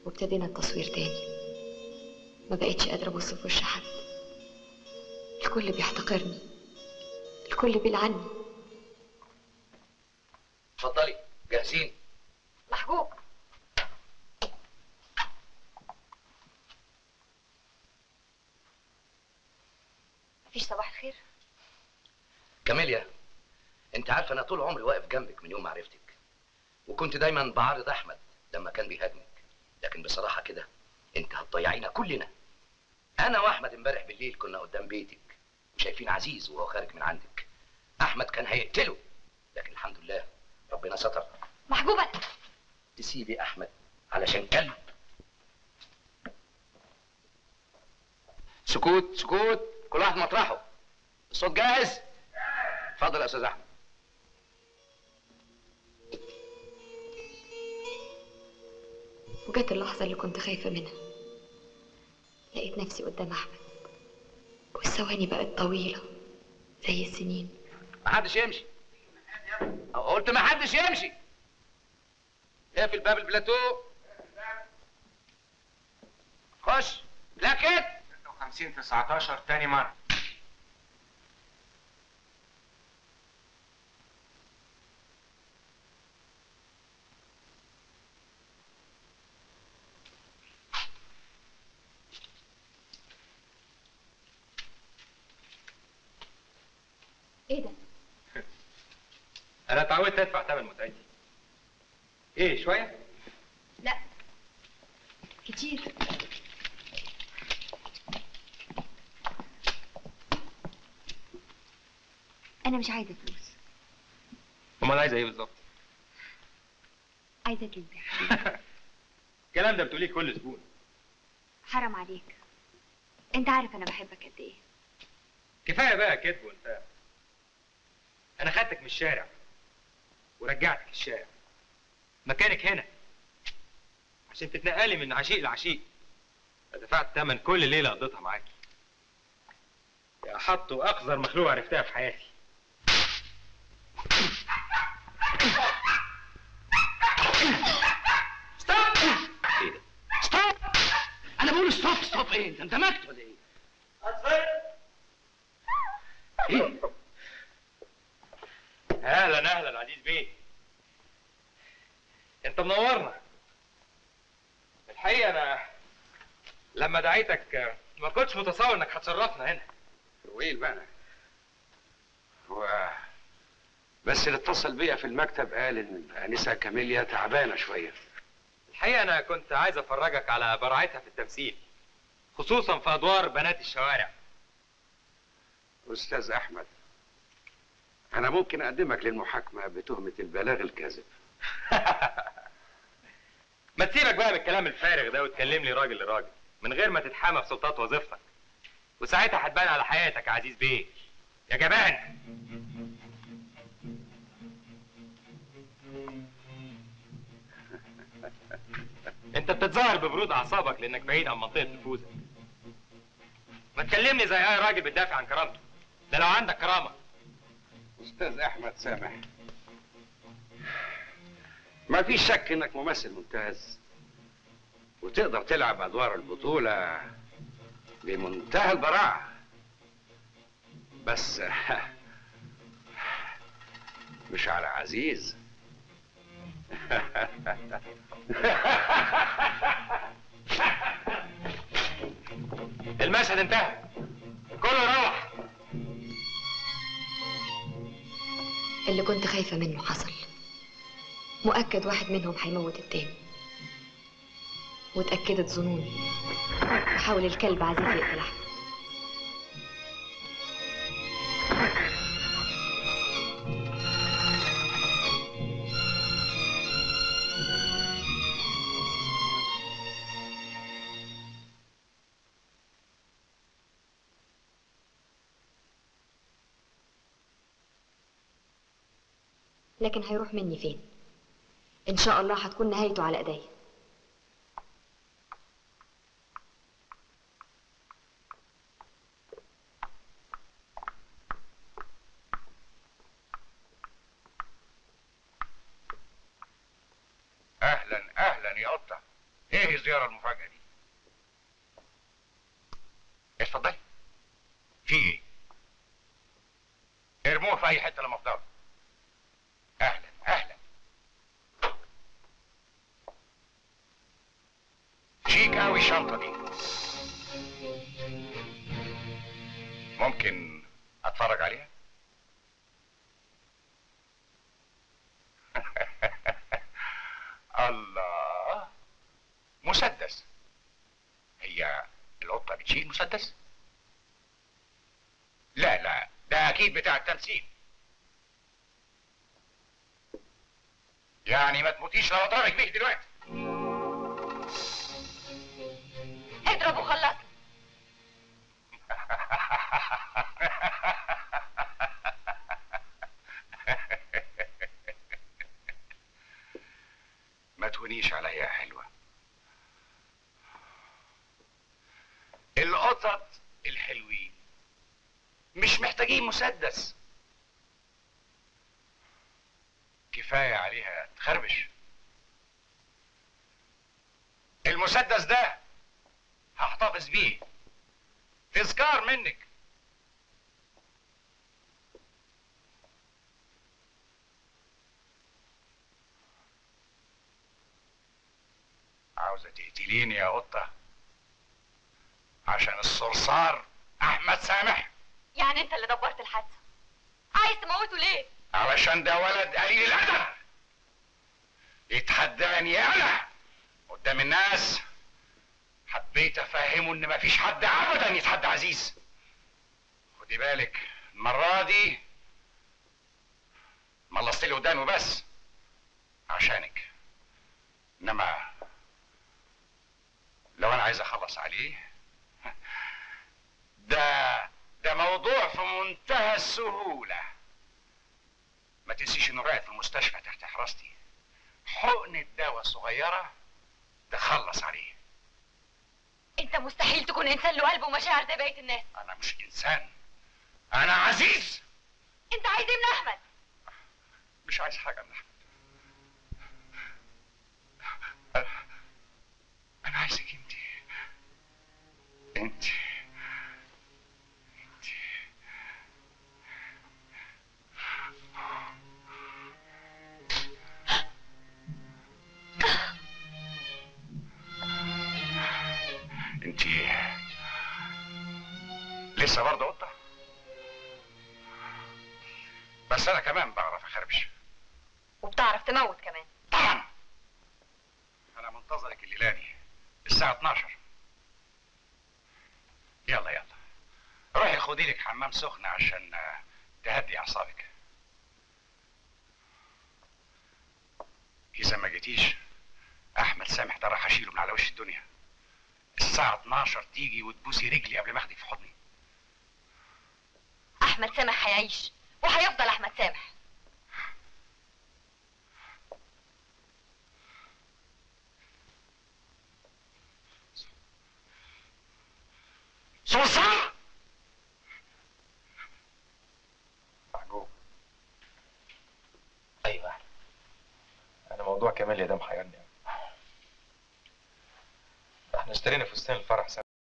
وابتدينا التصوير تاني ما بقتش قادرة أبص في وش حد الكل بيحتقرني الكل بيلعني اتفضلي جاهزين محبوب مفيش صباح الخير كاميليا انت عارفه انا طول عمري واقف جنبك من يوم ما عرفتك وكنت دايما بعارض احمد لما كان بيهاجمك لكن بصراحه كده انت هتضيعينا كلنا انا واحمد امبارح بالليل كنا قدام بيتك وشايفين عزيز وهو خارج من عندك احمد كان هيقتله لكن الحمد لله ربنا ستر محبوب أنا تسيبي احمد علشان كلب سكوت سكوت كل واحد مطرحه الصوت جاهز اتفضل يا استاذ احمد وجت اللحظة اللي كنت خايفة منها لقيت نفسي قدام أحمد والثواني بقت طويلة زي السنين محدش يمشي قلت محدش يمشي اقفل باب البلاتو خش لاكت 56 19 تاني مرة إيه ده؟ أنا اتعودت أدفع ثمن متعتي إيه شوية؟ لا كتير أنا مش عايزة فلوس أمال عايزة إيه بالظبط؟ عايزة كذب يا حبيبي الكلام ده بتقوليه كل زبون حرام عليك أنت عارف أنا بحبك قد إيه كفاية بقى كذب وأنت أنا خدتك من الشارع ورجعتك الشارع مكانك هنا عشان تتنقلي من عشيق لعشيق دفعت ثمن كل ليلة قضيتها معاكي يا حط وأقذر مخلوق عرفتها في حياتي ستوب ايه ده ستوب انا بقول ستوب ستوب ايه انت اندمجت ولا ايه ايه اهلا اهلا عزيز بيه انت منورنا الحقيقه انا لما دعيتك ما كنتش متصور انك هتشرفنا هنا طويل بقى هو بس اللي اتصل بيا في المكتب قال ان الانسه كاميليا تعبانه شويه الحقيقه انا كنت عايز افرجك على براعتها في التمثيل خصوصا في ادوار بنات الشوارع استاذ احمد انا ممكن اقدمك للمحاكمه بتهمه البلاغ الكاذب ما تسيبك بقى من الكلام الفارغ ده وتكلم لي راجل لراجل من غير ما تتحامى في سلطات وظيفتك وساعتها هتبان على حياتك يا عزيز بيه يا جبان انت بتتظاهر ببرود اعصابك لانك بعيد عن منطقه نفوذك ما تكلمني زي اي راجل بتدافع عن كرامته ده لو عندك كرامه استاذ احمد سامح ما فيش شك انك ممثل ممتاز وتقدر تلعب ادوار البطوله بمنتهى البراعه بس مش على عزيز المشهد انتهى كله روح اللي كنت خايفة منه حصل مؤكد واحد منهم هيموت التاني واتأكدت ظنوني وحاول الكلب عزيز يقتل أحمد لكن هيروح مني فين ان شاء الله هتكون نهايته على ايديا اهلا اهلا يا قطه ايه الزياره المفاجاه دي اتفضلي في ايه ارموه في اي حته لما افضل اهلا اهلا شيك قوي الشنطه دي ممكن اتفرج عليها الله مسدس هي القطة بتشيل مسدس؟ لا لا ده أكيد بتاع التمثيل يعني ما تموتيش لو أضربك بيه دلوقتي اضرب وخلص ما تهونيش عليا يا حلوة القطط الحلوين مش محتاجين مسدس كفاية عليها تخربش المسدس ده هحتفظ بيه تذكار منك عاوزة تقتليني يا قطة عشان الصرصار أحمد سامح يعني انت اللي دبرت الحادثه عايز تموته ليه علشان ده ولد قليل الأدب يتحداني أنا قدام الناس حبيت أفهمه إن مفيش حد أبدا يتحدى عزيز خدي بالك المرة دي ملصت لي قدامه بس عشانك إنما لو أنا عايز أخلص عليه ده ده موضوع في منتهى السهولة ما تنسيش انه قاعد في المستشفى تحت حراستي حقنة دواء صغيرة تخلص عليه انت مستحيل تكون انسان له قلب ومشاعر زي بقيه الناس انا مش انسان انا عزيز انت عايز ايه من احمد مش عايز حاجة من احمد أنا- انا عايزك انت انت انت انت لسه برضه قطة بس انا كمان بعرف اخربش وبتعرف تموت كمان طبعا انا منتظرك الليله دي الساعه 12 يلا يلا روحي خدي لك حمام سخن عشان آه، تهدي اعصابك اذا ما جيتيش احمد سامح ده راح اشيله من على وش الدنيا الساعه 12 تيجي وتبوسي رجلي قبل ما اخدك في حضني احمد سامح هيعيش وهيفضل احمد سامح صرصار محجوب ايوه انا موضوع كمال ده محيرني أوي. احنا اشترينا فستان الفرح سوا